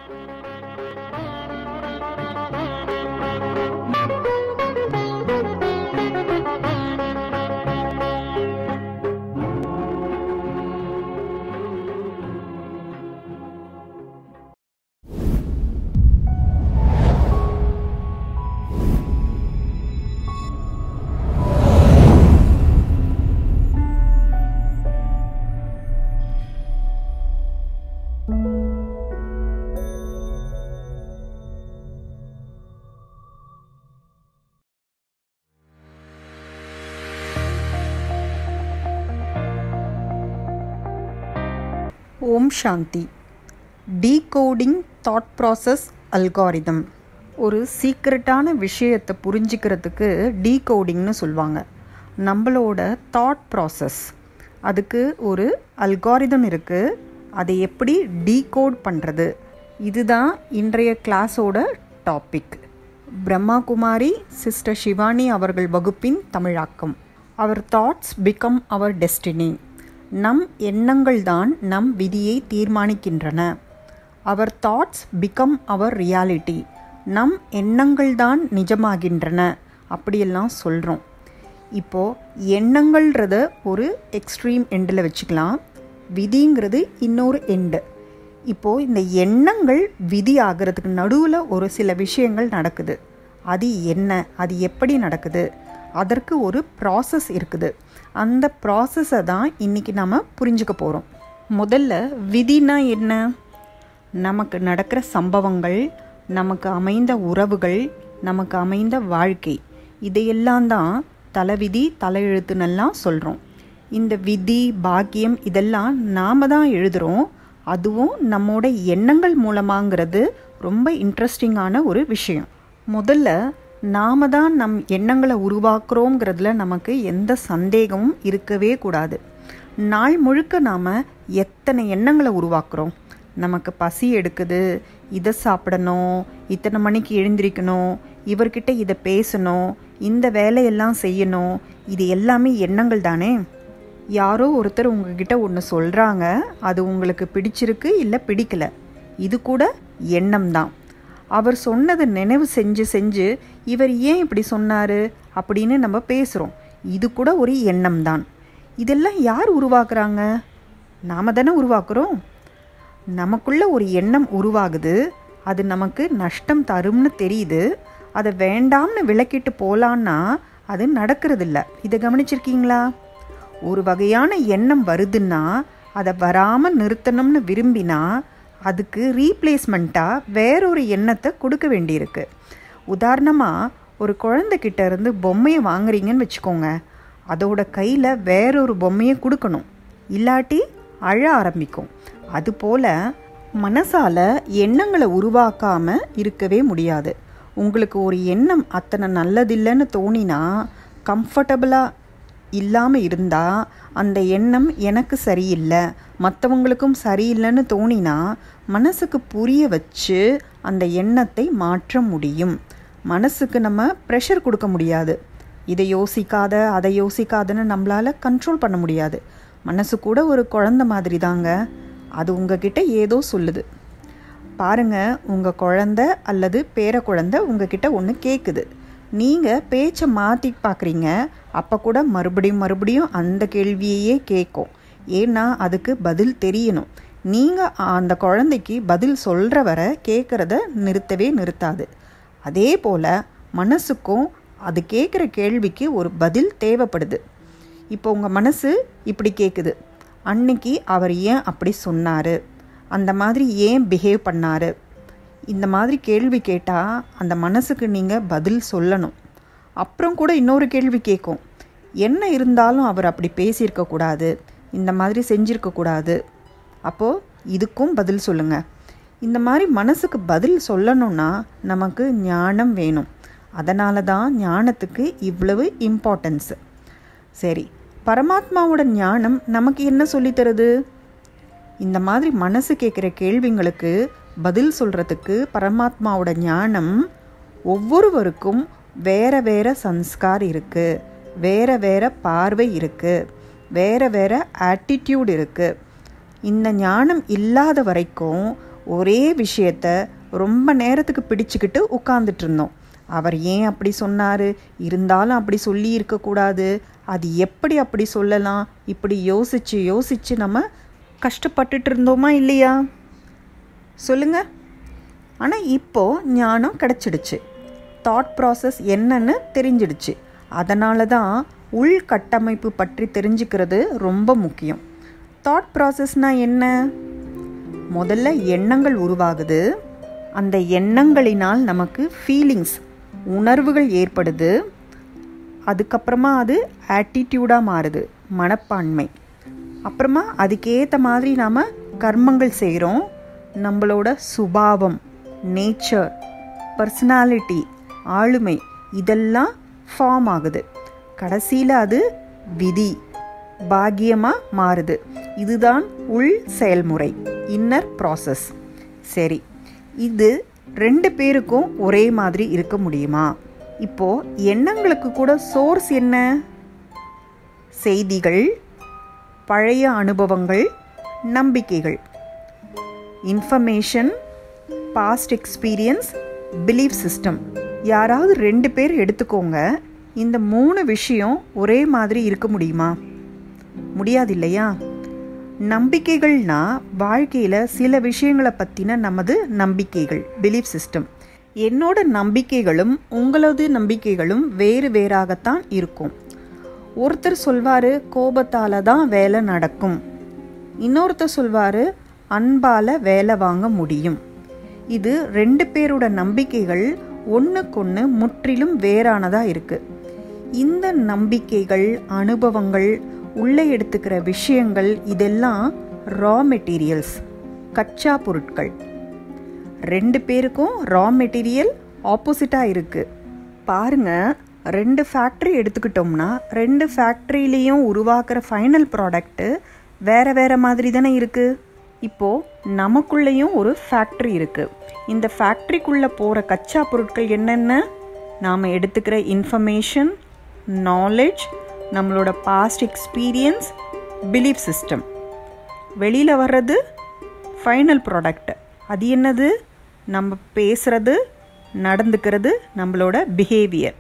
ஓம் Shanti decoding thought process algorithm ஒரு சீக்ரெட்டான விஷயத்தை புரிஞ்சிக்கிறதுக்கு டீகோடிங்னு சொல்லுவாங்க நம்மளோட தாட் ப்ராசஸ் அதுக்கு ஒரு அல்காரிதம் இருக்குது அதை எப்படி டீகோட் பண்ணுறது இதுதான் இன்றைய கிளாஸோட டாபிக் பிரம்மா குமாரி சிஸ்டர் சிவானி அவர்கள் வகுப்பின் தமிழாக்கம் our thoughts become our destiny நம் எண்ணங்கள் தான் நம் விதியை தீர்மானிக்கின்றன our thoughts become our reality நம் எண்ணங்கள் தான் நிஜமாகின்றன அப்படியெல்லாம் சொல்கிறோம் இப்போது எண்ணங்கள்ன்றத ஒரு எக்ஸ்ட்ரீம் எண்டில் வச்சுக்கலாம் விதிங்கிறது இன்னொரு எண்டு இப்போது இந்த எண்ணங்கள் விதி ஆகிறதுக்கு நடுவில் ஒரு சில விஷயங்கள் நடக்குது அது என்ன அது எப்படி நடக்குது அதற்கு ஒரு ப்ராசஸ் இருக்குது அந்த ப்ராசஸை தான் இன்றைக்கி நம்ம புரிஞ்சுக்க போகிறோம் முதல்ல விதினா என்ன நமக்கு நடக்கிற சம்பவங்கள் நமக்கு அமைந்த உறவுகள் நமக்கு அமைந்த வாழ்க்கை இதையெல்லாம் தான் தலைவிதி தலையெழுத்துன்னெல்லாம் சொல்கிறோம் இந்த விதி பாக்கியம் இதெல்லாம் நாம் தான் எழுதுகிறோம் அதுவும் நம்மோட எண்ணங்கள் மூலமாங்கிறது ரொம்ப இன்ட்ரெஸ்டிங்கான ஒரு விஷயம் முதல்ல நாம தான் நம் எண்ணங்களை உருவாக்குறோங்கிறதுல நமக்கு எந்த சந்தேகமும் இருக்கவே கூடாது நாள் முழுக்க நாம் எத்தனை எண்ணங்களை உருவாக்குறோம் நமக்கு பசி எடுக்குது இதை சாப்பிடணும் இத்தனை மணிக்கு எழுந்திரிக்கணும் இவர்கிட்ட இதை பேசணும் இந்த வேலையெல்லாம் செய்யணும் இது எல்லாமே எண்ணங்கள் தானே யாரோ ஒருத்தர் உங்ககிட்ட ஒன்று சொல்கிறாங்க அது உங்களுக்கு பிடிச்சிருக்கு இல்லை பிடிக்கல இது கூட எண்ணம் தான் அவர் சொன்னதை நினைவு செஞ்சு செஞ்சு இவர் ஏன் இப்படி சொன்னார் அப்படின்னு நம்ம பேசுகிறோம் இது கூட ஒரு எண்ணம் தான் இதெல்லாம் யார் உருவாக்குறாங்க நாம் தானே உருவாக்குறோம் நமக்குள்ள ஒரு எண்ணம் உருவாகுது அது நமக்கு நஷ்டம் தரும்னு தெரியுது அதை வேண்டாம்னு விளக்கிட்டு போகலான்னா அது நடக்கிறதில்ல இதை கவனிச்சிருக்கீங்களா ஒரு வகையான எண்ணம் வருதுன்னா அதை வராமல் நிறுத்தணும்னு விரும்பினா அதுக்கு ரீப்ளேஸ்மெண்ட்டாக வேறொரு எண்ணத்தை கொடுக்க வேண்டியிருக்கு உதாரணமாக ஒரு குழந்தைகிட்ட இருந்து பொம்மையை வாங்குறீங்கன்னு வச்சுக்கோங்க அதோட கையில் வேறொரு பொம்மையை கொடுக்கணும் இல்லாட்டி அழ ஆரம்பிக்கும் அதுபோல் மனசால் எண்ணங்களை உருவாக்காமல் இருக்கவே முடியாது உங்களுக்கு ஒரு எண்ணம் அத்தனை நல்லதில்லைன்னு தோணினா கம்ஃபர்டபுளாக இல்லாமல் இருந்தால் அந்த எண்ணம் எனக்கு சரியில்லை மற்றவங்களுக்கும் சரியில்லைன்னு தோணினா மனசுக்கு புரிய வச்சு அந்த எண்ணத்தை மாற்ற முடியும் மனசுக்கு நம்ம ப்ரெஷர் கொடுக்க முடியாது இதை யோசிக்காத அதை யோசிக்காதன்னு நம்மளால் கண்ட்ரோல் பண்ண முடியாது மனசு கூட ஒரு குழந்த மாதிரி தாங்க அது உங்ககிட்ட ஏதோ சொல்லுது பாருங்க உங்கள் குழந்த அல்லது பேர குழந்த உங்ககிட்ட ஒன்று கேட்குது நீங்கள் பேச்சை மாற்றி பார்க்குறீங்க அப்போ கூட மறுபடியும் மறுபடியும் அந்த கேள்வியையே கேட்கும் ஏன்னா அதுக்கு பதில் தெரியணும் நீங்கள் அந்த குழந்தைக்கு பதில் சொல்கிற வர கேட்குறத நிறுத்தவே நிறுத்தாது அதே போல் மனசுக்கும் அது கேட்குற கேள்விக்கு ஒரு பதில் தேவைப்படுது இப்போ உங்கள் மனசு இப்படி கேட்குது அன்னைக்கு அவர் ஏன் அப்படி சொன்னார் அந்த மாதிரி ஏன் பிஹேவ் பண்ணார் இந்த மாதிரி கேள்வி கேட்டால் அந்த மனசுக்கு நீங்கள் பதில் சொல்லணும் அப்புறம் கூட இன்னொரு கேள்வி கேட்கும் என்ன இருந்தாலும் அவர் அப்படி பேசியிருக்கக்கூடாது இந்த மாதிரி செஞ்சிருக்கக்கூடாது அப்போது இதுக்கும் பதில் சொல்லுங்கள் இந்த மாதிரி மனசுக்கு பதில் சொல்லணும்னா நமக்கு ஞானம் வேணும் அதனால தான் ஞானத்துக்கு இவ்வளவு இம்பார்ட்டன்ஸு சரி பரமாத்மாவோட ஞானம் நமக்கு என்ன சொல்லித்தருது இந்த மாதிரி மனசு கேட்குற கேள்விங்களுக்கு பதில் சொல்கிறதுக்கு பரமாத்மாவோட ஞானம் ஒவ்வொருவருக்கும் வேற வேற சன்ஸ்கார் இருக்குது வேற வேற பார்வை இருக்குது வேற வேற ஆட்டிடியூட் இருக்குது இந்த ஞானம் இல்லாத வரைக்கும் ஒரே விஷயத்த ரொம்ப நேரத்துக்கு பிடிச்சுக்கிட்டு உட்காந்துட்டு இருந்தோம் அவர் ஏன் அப்படி சொன்னார் இருந்தாலும் அப்படி சொல்லி இருக்கக்கூடாது அது எப்படி அப்படி சொல்லலாம் இப்படி யோசித்து யோசித்து நம்ம கஷ்டப்பட்டுட்டு இருந்தோமா இல்லையா சொல்லுங்க ஆனால் இப்போது ஞானம் கிடச்சிடுச்சு தாட் ப்ராசஸ் என்னன்னு தெரிஞ்சிடுச்சு அதனால தான் உள்கட்டமைப்பு பற்றி தெரிஞ்சுக்கிறது ரொம்ப முக்கியம் தாட் ப்ராசஸ்னால் என்ன முதல்ல எண்ணங்கள் உருவாகுது அந்த எண்ணங்களினால் நமக்கு ஃபீலிங்ஸ் உணர்வுகள் ஏற்படுது அதுக்கப்புறமா அது ஆட்டிடியூடாக மாறுது மனப்பான்மை அப்புறமா அதுக்கேற்ற மாதிரி நாம் கர்மங்கள் செய்கிறோம் நம்மளோட சுபாவம் நேச்சர் பர்சனாலிட்டி ஆளுமை இதெல்லாம் ஃபார்ம் ஆகுது கடைசியில் அது விதி பாக்கியமாக மாறுது இதுதான் உள் செயல்முறை இன்னர் ப்ராசஸ் சரி இது ரெண்டு பேருக்கும் ஒரே மாதிரி இருக்க முடியுமா இப்போ எண்ணங்களுக்கு கூட சோர்ஸ் என்ன செய்திகள் பழைய அனுபவங்கள் நம்பிக்கைகள் information past experience belief system யாராவது ரெண்டு பேர் எடுத்துக்கோங்க இந்த மூணு விஷயம் ஒரே மாதிரி இருக்க முடியுமா முடியாது இல்லையா நம்பிக்கைகள்னா வாழ்க்கையில் சில விஷயங்களை பற்றின நமது நம்பிக்கைகள் பிலீஃப் சிஸ்டம் என்னோட நம்பிக்கைகளும் உங்களது நம்பிக்கைகளும் வேறு வேறாகத்தான் இருக்கும் ஒருத்தர் சொல்வார் கோபத்தால் தான் வேலை நடக்கும் இன்னொருத்தர் சொல்வார் அன்பால் வேலை வாங்க முடியும் இது ரெண்டு பேரோட நம்பிக்கைகள் ஒன்றுக்கொன்று முற்றிலும் வேறானதாக இருக்குது இந்த நம்பிக்கைகள் அனுபவங்கள் உள்ளே எடுத்துக்கிற விஷயங்கள் இதெல்லாம் ரா மெட்டீரியல்ஸ் கச்சா பொருட்கள் ரெண்டு பேருக்கும் ரா மெட்டீரியல் ஆப்போசிட்டாக இருக்குது பாருங்க ரெண்டு ஃபேக்ட்ரி எடுத்துக்கிட்டோம்னா ரெண்டு ஃபேக்ட்ரியிலையும் உருவாக்குற ஃபைனல் ப்ராடக்ட்டு வேற வேற மாதிரி தானே இருக்குது இப்போது நமக்குள்ளேயும் ஒரு ஃபேக்ட்ரி இருக்குது இந்த ஃபேக்ட்ரிக்குள்ளே போகிற கச்சா பொருட்கள் என்னென்ன நாம் எடுத்துக்கிற இன்ஃபர்மேஷன் நாலேஜ் நம்மளோட பாஸ்ட் எக்ஸ்பீரியன்ஸ் பிலீஃப் சிஸ்டம் வெளியில் வர்றது ஃபைனல் ப்ராடக்ட் அது என்னது நம்ம பேசுகிறது நடந்துக்கிறது நம்மளோட பிஹேவியர்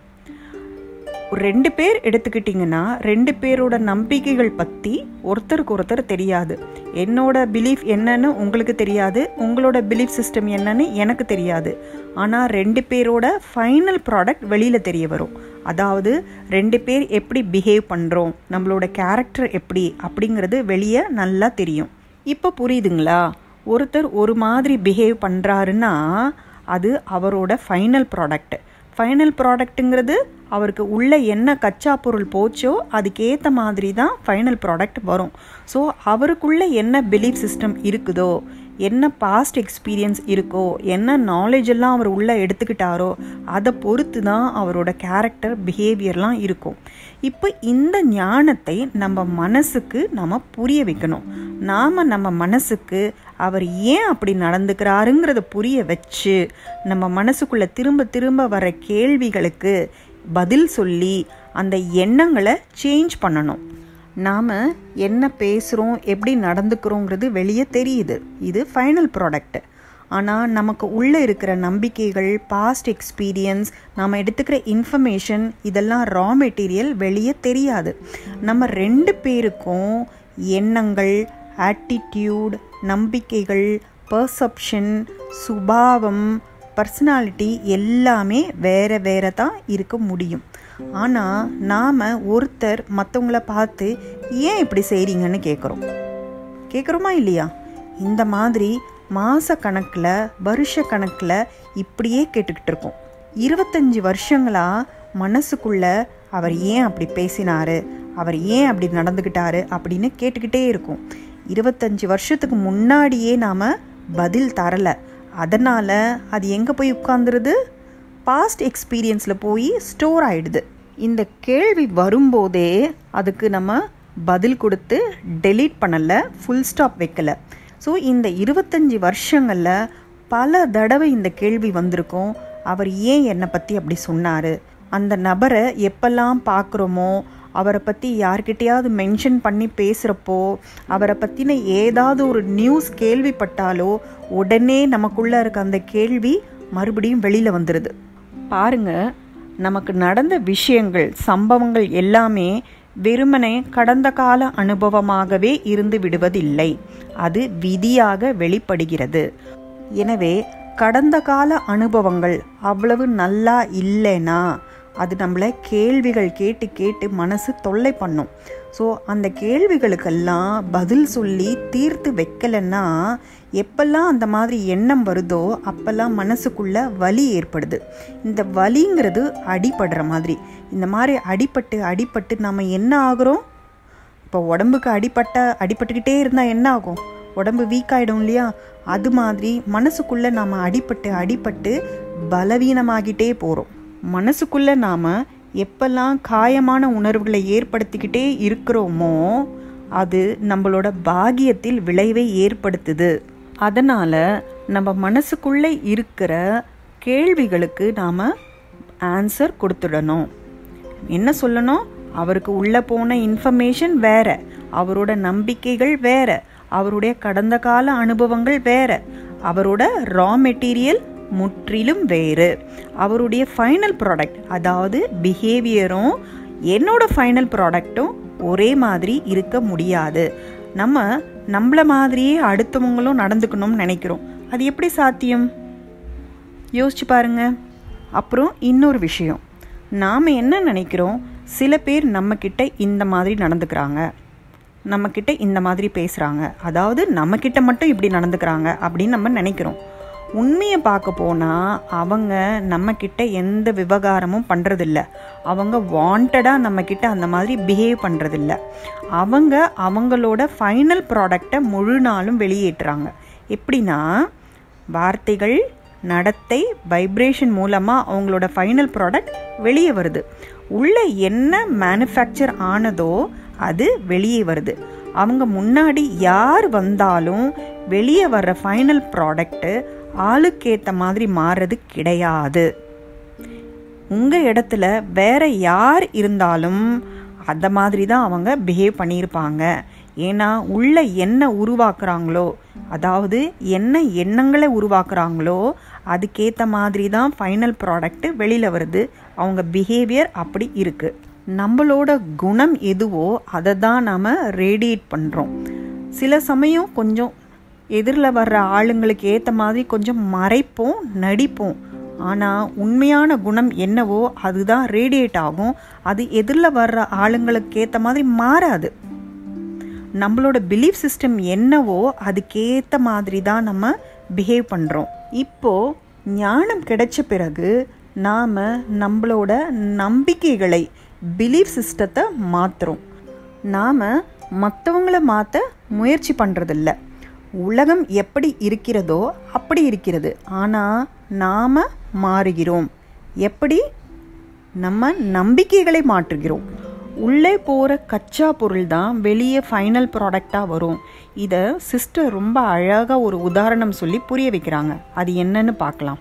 ரெண்டு பேர் எடுத்துக்கிட்டிங்கன்னா ரெண்டு பேரோட நம்பிக்கைகள் பற்றி ஒருத்தருக்கு ஒருத்தர் தெரியாது என்னோட பிலீஃப் என்னன்னு உங்களுக்கு தெரியாது உங்களோட பிலீஃப் சிஸ்டம் என்னன்னு எனக்கு தெரியாது ஆனால் ரெண்டு பேரோட ஃபைனல் ப்ராடக்ட் வெளியில் தெரிய வரும் அதாவது ரெண்டு பேர் எப்படி பிஹேவ் பண்ணுறோம் நம்மளோட கேரக்டர் எப்படி அப்படிங்கிறது வெளியே நல்லா தெரியும் இப்போ புரியுதுங்களா ஒருத்தர் ஒரு மாதிரி பிஹேவ் பண்ணுறாருன்னா அது அவரோட ஃபைனல் ப்ராடக்ட் ஃபைனல் ப்ராடக்ட்டுங்கிறது அவருக்கு உள்ள என்ன கச்சா பொருள் போச்சோ அதுக்கேற்ற மாதிரி தான் ஃபைனல் ப்ராடக்ட் வரும் ஸோ அவருக்குள்ள என்ன பிலீஃப் சிஸ்டம் இருக்குதோ என்ன பாஸ்ட் எக்ஸ்பீரியன்ஸ் இருக்கோ என்ன நாலேஜ் எல்லாம் அவர் உள்ளே எடுத்துக்கிட்டாரோ அதை பொறுத்து தான் அவரோட கேரக்டர் பிஹேவியர்லாம் இருக்கும் இப்போ இந்த ஞானத்தை நம்ம மனசுக்கு நம்ம புரிய வைக்கணும் நாம் நம்ம மனசுக்கு அவர் ஏன் அப்படி நடந்துக்கிறாருங்கிறத புரிய வச்சு நம்ம மனசுக்குள்ளே திரும்ப திரும்ப வர கேள்விகளுக்கு பதில் சொல்லி அந்த எண்ணங்களை சேஞ்ச் பண்ணணும் நாம் என்ன பேசுகிறோம் எப்படி நடந்துக்கிறோங்கிறது வெளியே தெரியுது இது ஃபைனல் ப்ராடக்ட் ஆனால் நமக்கு உள்ளே இருக்கிற நம்பிக்கைகள் பாஸ்ட் எக்ஸ்பீரியன்ஸ் நாம் எடுத்துக்கிற இன்ஃபர்மேஷன் இதெல்லாம் ரா மெட்டீரியல் வெளியே தெரியாது நம்ம ரெண்டு பேருக்கும் எண்ணங்கள் ஆட்டிடியூட் நம்பிக்கைகள் பர்செப்ஷன் சுபாவம் பர்சனாலிட்டி எல்லாமே வேற வேற தான் இருக்க முடியும் ஆனால் நாம் ஒருத்தர் மற்றவங்கள பார்த்து ஏன் இப்படி செய்கிறீங்கன்னு கேட்குறோம் கேட்குறோமா இல்லையா இந்த மாதிரி மாத கணக்கில் வருஷ கணக்கில் இப்படியே கேட்டுக்கிட்டு இருக்கோம் இருபத்தஞ்சி வருஷங்களாக மனசுக்குள்ள அவர் ஏன் அப்படி பேசினாரு அவர் ஏன் அப்படி நடந்துக்கிட்டாரு அப்படின்னு கேட்டுக்கிட்டே இருக்கும் இருபத்தஞ்சி வருஷத்துக்கு முன்னாடியே நாம் பதில் தரலை அதனால் அது எங்கே போய் உட்காந்துருது பாஸ்ட் எக்ஸ்பீரியன்ஸில் போய் ஸ்டோர் ஆகிடுது இந்த கேள்வி வரும்போதே அதுக்கு நம்ம பதில் கொடுத்து டெலீட் பண்ணலை ஃபுல் ஸ்டாப் வைக்கலை ஸோ இந்த இருபத்தஞ்சி வருஷங்களில் பல தடவை இந்த கேள்வி வந்திருக்கும் அவர் ஏன் என்னை பற்றி அப்படி சொன்னார் அந்த நபரை எப்பெல்லாம் பார்க்குறோமோ அவரை பற்றி யார்கிட்டயாவது மென்ஷன் பண்ணி பேசுகிறப்போ அவரை பற்றின ஏதாவது ஒரு நியூஸ் கேள்விப்பட்டாலோ உடனே நமக்குள்ளே இருக்க அந்த கேள்வி மறுபடியும் வெளியில் வந்துடுது பாருங்க நமக்கு நடந்த விஷயங்கள் சம்பவங்கள் எல்லாமே வெறுமனே கடந்த கால அனுபவமாகவே இருந்து விடுவதில்லை அது விதியாக வெளிப்படுகிறது எனவே கடந்த கால அனுபவங்கள் அவ்வளவு நல்லா இல்லைன்னா அது நம்மளை கேள்விகள் கேட்டு கேட்டு மனசு தொல்லை பண்ணும் ஸோ அந்த கேள்விகளுக்கெல்லாம் பதில் சொல்லி தீர்த்து வைக்கலைன்னா எப்பெல்லாம் அந்த மாதிரி எண்ணம் வருதோ அப்பெல்லாம் மனசுக்குள்ள வலி ஏற்படுது இந்த வலிங்கிறது அடிபடுற மாதிரி இந்த மாதிரி அடிபட்டு அடிபட்டு நம்ம என்ன ஆகுறோம் இப்போ உடம்புக்கு அடிப்பட்ட அடிபட்டுக்கிட்டே இருந்தால் என்ன ஆகும் உடம்பு வீக் ஆகிடும் இல்லையா அது மாதிரி மனசுக்குள்ளே நாம் அடிபட்டு அடிபட்டு பலவீனமாகிட்டே போகிறோம் மனசுக்குள்ளே நாம் எப்பெல்லாம் காயமான உணர்வுகளை ஏற்படுத்திக்கிட்டே இருக்கிறோமோ அது நம்மளோட பாகியத்தில் விளைவை ஏற்படுத்துது அதனால் நம்ம மனசுக்குள்ளே இருக்கிற கேள்விகளுக்கு நாம் ஆன்சர் கொடுத்துடணும் என்ன சொல்லணும் அவருக்கு உள்ளே போன இன்ஃபர்மேஷன் வேற அவரோட நம்பிக்கைகள் வேற அவருடைய கடந்த கால அனுபவங்கள் வேற அவரோட ரா மெட்டீரியல் முற்றிலும் வேறு அவருடைய ஃபைனல் ப்ராடக்ட் அதாவது பிஹேவியரும் என்னோட ஃபைனல் ப்ராடக்ட்டும் ஒரே மாதிரி இருக்க முடியாது நம்ம நம்மள மாதிரியே அடுத்தவங்களும் நடந்துக்கணும்னு நினைக்கிறோம் அது எப்படி சாத்தியம் யோசிச்சு பாருங்க அப்புறம் இன்னொரு விஷயம் நாம் என்ன நினைக்கிறோம் சில பேர் நம்மக்கிட்ட இந்த மாதிரி நடந்துக்கிறாங்க நம்மக்கிட்ட இந்த மாதிரி பேசுகிறாங்க அதாவது நம்மக்கிட்ட மட்டும் இப்படி நடந்துக்கிறாங்க அப்படின்னு நம்ம நினைக்கிறோம் உண்மையை பார்க்க போனால் அவங்க நம்மக்கிட்ட எந்த விவகாரமும் பண்ணுறதில்ல அவங்க வாண்டடாக நம்மக்கிட்ட அந்த மாதிரி பிஹேவ் பண்ணுறதில்ல அவங்க அவங்களோட ஃபைனல் ப்ராடக்டை முழு நாளும் வெளியேற்றுறாங்க எப்படின்னா வார்த்தைகள் நடத்தை வைப்ரேஷன் மூலமாக அவங்களோட ஃபைனல் ப்ராடக்ட் வெளியே வருது உள்ள என்ன மேனுஃபேக்சர் ஆனதோ அது வெளியே வருது அவங்க முன்னாடி யார் வந்தாலும் வெளியே வர்ற ஃபைனல் ப்ராடக்ட்டு ஆளுக்கேற்ற மாதிரி மாறுறது கிடையாது உங்கள் இடத்துல வேற யார் இருந்தாலும் அந்த மாதிரி தான் அவங்க பிஹேவ் பண்ணியிருப்பாங்க ஏன்னா உள்ள என்ன உருவாக்குறாங்களோ அதாவது என்ன எண்ணங்களை உருவாக்குறாங்களோ அதுக்கேற்ற மாதிரி தான் ஃபைனல் ப்ராடக்ட் வெளியில் வருது அவங்க பிஹேவியர் அப்படி இருக்குது நம்மளோட குணம் எதுவோ அதை தான் நாம் ரேடியேட் பண்ணுறோம் சில சமயம் கொஞ்சம் எதிரில் வர்ற ஆளுங்களுக்கு ஏற்ற மாதிரி கொஞ்சம் மறைப்போம் நடிப்போம் ஆனால் உண்மையான குணம் என்னவோ அதுதான் ரேடியேட் ஆகும் அது எதிரில் வர்ற ஆளுங்களுக்கு ஏற்ற மாதிரி மாறாது நம்மளோட பிலீஃப் சிஸ்டம் என்னவோ அதுக்கேற்ற மாதிரி தான் நம்ம பிஹேவ் பண்ணுறோம் இப்போது ஞானம் கிடைச்ச பிறகு நாம் நம்மளோட நம்பிக்கைகளை பிலீஃப் சிஸ்டத்தை மாற்றுறோம் நாம் மற்றவங்கள மாற்ற முயற்சி பண்ணுறதில்ல உலகம் எப்படி இருக்கிறதோ அப்படி இருக்கிறது ஆனால் நாம் மாறுகிறோம் எப்படி நம்ம நம்பிக்கைகளை மாற்றுகிறோம் உள்ளே போகிற கச்சா பொருள் தான் வெளியே ஃபைனல் ப்ராடக்டாக வரும் இதை சிஸ்டர் ரொம்ப அழகாக ஒரு உதாரணம் சொல்லி புரிய வைக்கிறாங்க அது என்னன்னு பார்க்கலாம்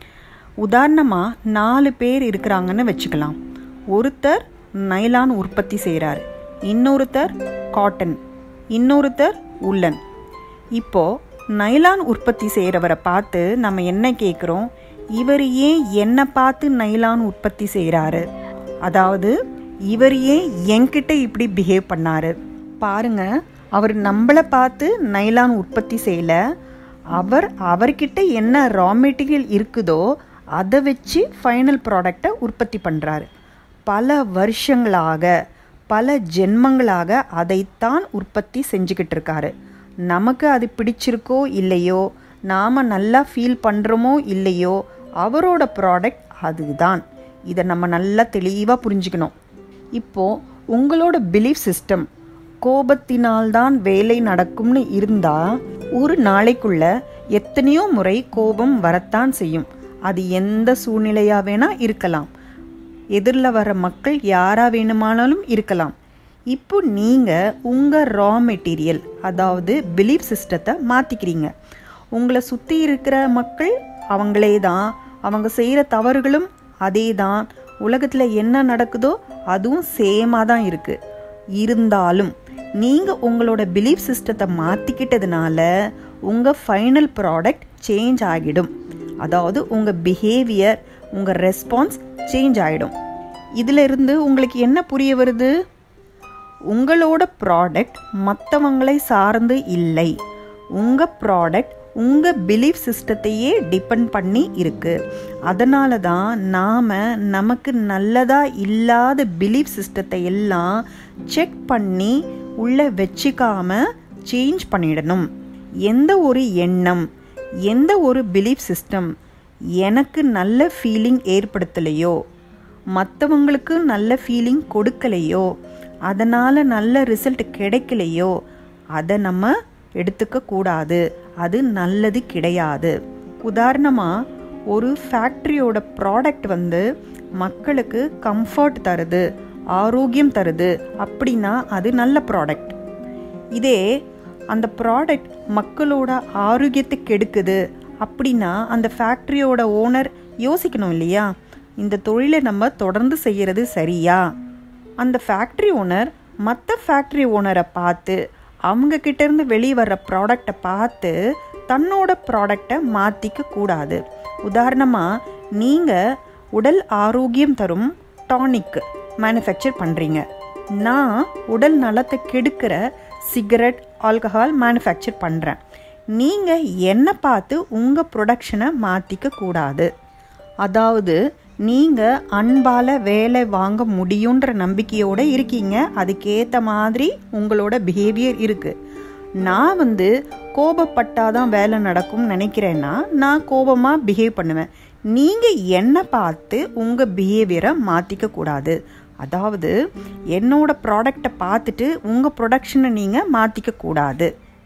உதாரணமாக நாலு பேர் இருக்கிறாங்கன்னு வச்சுக்கலாம் ஒருத்தர் நைலான் உற்பத்தி செய்கிறார் இன்னொருத்தர் காட்டன் இன்னொருத்தர் உள்ளன் இப்போது நைலான் உற்பத்தி செய்கிறவரை பார்த்து நம்ம என்ன கேட்குறோம் இவர் ஏன் என்னை பார்த்து நைலான் உற்பத்தி செய்கிறாரு அதாவது இவர் ஏன் என்கிட்ட இப்படி பிஹேவ் பண்ணாரு பாருங்க அவர் நம்மளை பார்த்து நைலான் உற்பத்தி செய்யல அவர் அவர்கிட்ட என்ன ரா மெட்டீரியல் இருக்குதோ அதை வச்சு ஃபைனல் ப்ராடக்டை உற்பத்தி பண்ணுறாரு பல வருஷங்களாக பல ஜென்மங்களாக அதைத்தான் உற்பத்தி செஞ்சுக்கிட்டு இருக்காரு நமக்கு அது பிடிச்சிருக்கோ இல்லையோ நாம் நல்லா ஃபீல் பண்ணுறோமோ இல்லையோ அவரோட ப்ராடக்ட் அதுதான் இதை நம்ம நல்லா தெளிவாக புரிஞ்சுக்கணும் இப்போது உங்களோட பிலீஃப் சிஸ்டம் கோபத்தினால்தான் வேலை நடக்கும்னு இருந்தால் ஒரு நாளைக்குள்ள எத்தனையோ முறை கோபம் வரத்தான் செய்யும் அது எந்த சூழ்நிலையாக வேணால் இருக்கலாம் எதிரில் வர மக்கள் யாராக வேணுமானாலும் இருக்கலாம் இப்போ நீங்கள் உங்கள் ரா மெட்டீரியல் அதாவது பிலீஃப் சிஸ்டத்தை மாற்றிக்கிறீங்க உங்களை சுற்றி இருக்கிற மக்கள் அவங்களே தான் அவங்க செய்கிற தவறுகளும் அதே தான் உலகத்தில் என்ன நடக்குதோ அதுவும் சேமாக தான் இருக்குது இருந்தாலும் நீங்கள் உங்களோட பிலீஃப் சிஸ்டத்தை மாற்றிக்கிட்டதுனால உங்கள் ஃபைனல் ப்ராடக்ட் சேஞ்ச் ஆகிடும் அதாவது உங்கள் பிஹேவியர் உங்கள் ரெஸ்பான்ஸ் சேஞ்ச் ஆகிடும் இதில் இருந்து உங்களுக்கு என்ன புரிய வருது உங்களோட ப்ராடக்ட் மற்றவங்களை சார்ந்து இல்லை உங்கள் ப்ராடக்ட் உங்கள் பிலீஃப் சிஸ்டத்தையே டிபெண்ட் பண்ணி இருக்கு அதனால தான் நாம் நமக்கு நல்லதாக இல்லாத பிலீஃப் சிஸ்டத்தை எல்லாம் செக் பண்ணி உள்ளே வச்சிக்காம சேஞ்ச் பண்ணிடணும் எந்த ஒரு எண்ணம் எந்த ஒரு பிலீஃப் சிஸ்டம் எனக்கு நல்ல ஃபீலிங் ஏற்படுத்தலையோ மற்றவங்களுக்கு நல்ல ஃபீலிங் கொடுக்கலையோ அதனால் நல்ல ரிசல்ட் கிடைக்கலையோ அதை நம்ம எடுத்துக்க கூடாது அது நல்லது கிடையாது உதாரணமாக ஒரு ஃபேக்ட்ரியோட ப்ராடக்ட் வந்து மக்களுக்கு கம்ஃபர்ட் தருது ஆரோக்கியம் தருது அப்படின்னா அது நல்ல ப்ராடக்ட் இதே அந்த ப்ராடக்ட் மக்களோட ஆரோக்கியத்தை கெடுக்குது அப்படின்னா அந்த ஃபேக்ட்ரியோட ஓனர் யோசிக்கணும் இல்லையா இந்த தொழிலை நம்ம தொடர்ந்து செய்கிறது சரியா அந்த ஃபேக்ட்ரி ஓனர் மற்ற ஃபேக்ட்ரி ஓனரை பார்த்து அவங்க கிட்டேருந்து வெளியே வர்ற ப்ராடக்டை பார்த்து தன்னோட ப்ராடக்டை மாற்றிக்க கூடாது உதாரணமாக நீங்கள் உடல் ஆரோக்கியம் தரும் டானிக் மேனுஃபேக்சர் பண்ணுறீங்க நான் உடல் நலத்தை கெடுக்கிற சிகரெட் ஆல்கஹால் மேனுஃபேக்சர் பண்ணுறேன் நீங்கள் என்னை பார்த்து உங்கள் ப்ரொடக்ஷனை மாற்றிக்க கூடாது அதாவது நீங்கள் அன்பால் வேலை வாங்க முடியுன்ற நம்பிக்கையோடு இருக்கீங்க அதுக்கேற்ற மாதிரி உங்களோட பிஹேவியர் இருக்குது நான் வந்து கோபப்பட்டாதான் வேலை நடக்கும்னு நினைக்கிறேன்னா நான் கோபமாக பிஹேவ் பண்ணுவேன் நீங்கள் என்னை பார்த்து உங்கள் பிஹேவியரை மாற்றிக்க கூடாது அதாவது என்னோட ப்ராடக்டை பார்த்துட்டு உங்கள் ப்ரொடக்ஷனை நீங்கள் மாற்றிக்க கூடாது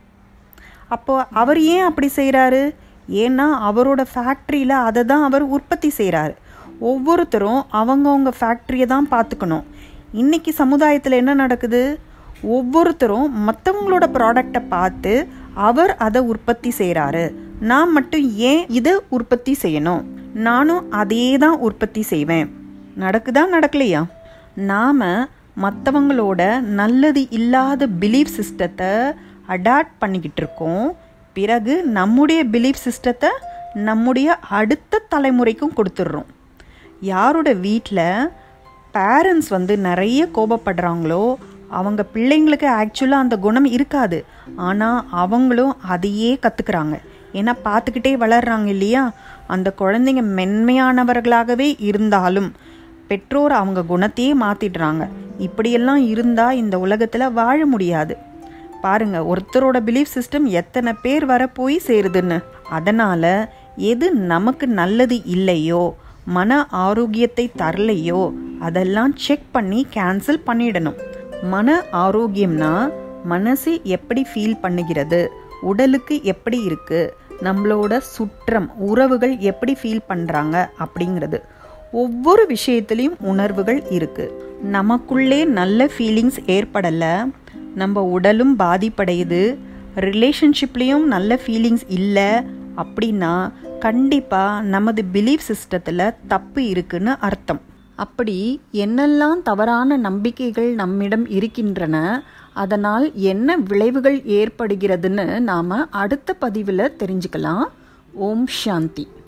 அப்போ அவர் ஏன் அப்படி செய்கிறாரு ஏன்னா அவரோட ஃபேக்ட்ரியில் அதை தான் அவர் உற்பத்தி செய்கிறாரு ஒவ்வொருத்தரும் அவங்கவுங்க ஃபேக்ட்ரியை தான் பார்த்துக்கணும் இன்னைக்கு சமுதாயத்தில் என்ன நடக்குது ஒவ்வொருத்தரும் மற்றவங்களோட ப்ராடக்டை பார்த்து அவர் அதை உற்பத்தி செய்கிறாரு நான் மட்டும் ஏன் இதை உற்பத்தி செய்யணும் நானும் அதே தான் உற்பத்தி செய்வேன் நடக்குதா நடக்கலையா நாம் மற்றவங்களோட நல்லது இல்லாத பிலீஃப் சிஸ்டத்தை அடாப்ட் பண்ணிக்கிட்டு இருக்கோம் பிறகு நம்முடைய பிலீஃப் சிஸ்டத்தை நம்முடைய அடுத்த தலைமுறைக்கும் கொடுத்துட்றோம் யாரோட வீட்டில் பேரண்ட்ஸ் வந்து நிறைய கோபப்படுறாங்களோ அவங்க பிள்ளைங்களுக்கு ஆக்சுவலாக அந்த குணம் இருக்காது ஆனால் அவங்களும் அதையே கற்றுக்குறாங்க ஏன்னா பார்த்துக்கிட்டே வளர்றாங்க இல்லையா அந்த குழந்தைங்க மென்மையானவர்களாகவே இருந்தாலும் பெற்றோர் அவங்க குணத்தையே மாற்றிடுறாங்க இப்படியெல்லாம் இருந்தால் இந்த உலகத்தில் வாழ முடியாது பாருங்க ஒருத்தரோட பிலீஃப் சிஸ்டம் எத்தனை பேர் வர போய் சேருதுன்னு அதனால் எது நமக்கு நல்லது இல்லையோ மன ஆரோக்கியத்தை தரலையோ அதெல்லாம் செக் பண்ணி கேன்சல் பண்ணிடணும் மன ஆரோக்கியம்னா மனசு எப்படி ஃபீல் பண்ணுகிறது உடலுக்கு எப்படி இருக்கு நம்மளோட சுற்றம் உறவுகள் எப்படி ஃபீல் பண்ணுறாங்க அப்படிங்கிறது ஒவ்வொரு விஷயத்துலேயும் உணர்வுகள் இருக்கு நமக்குள்ளே நல்ல ஃபீலிங்ஸ் ஏற்படலை நம்ம உடலும் பாதிப்படையுது ரிலேஷன்ஷிப்லேயும் நல்ல ஃபீலிங்ஸ் இல்லை அப்படின்னா கண்டிப்பாக நமது பிலீஃப் சிஸ்டத்தில் தப்பு இருக்குன்னு அர்த்தம் அப்படி என்னெல்லாம் தவறான நம்பிக்கைகள் நம்மிடம் இருக்கின்றன அதனால் என்ன விளைவுகள் ஏற்படுகிறதுன்னு நாம் அடுத்த பதிவில் தெரிஞ்சுக்கலாம் ஓம் சாந்தி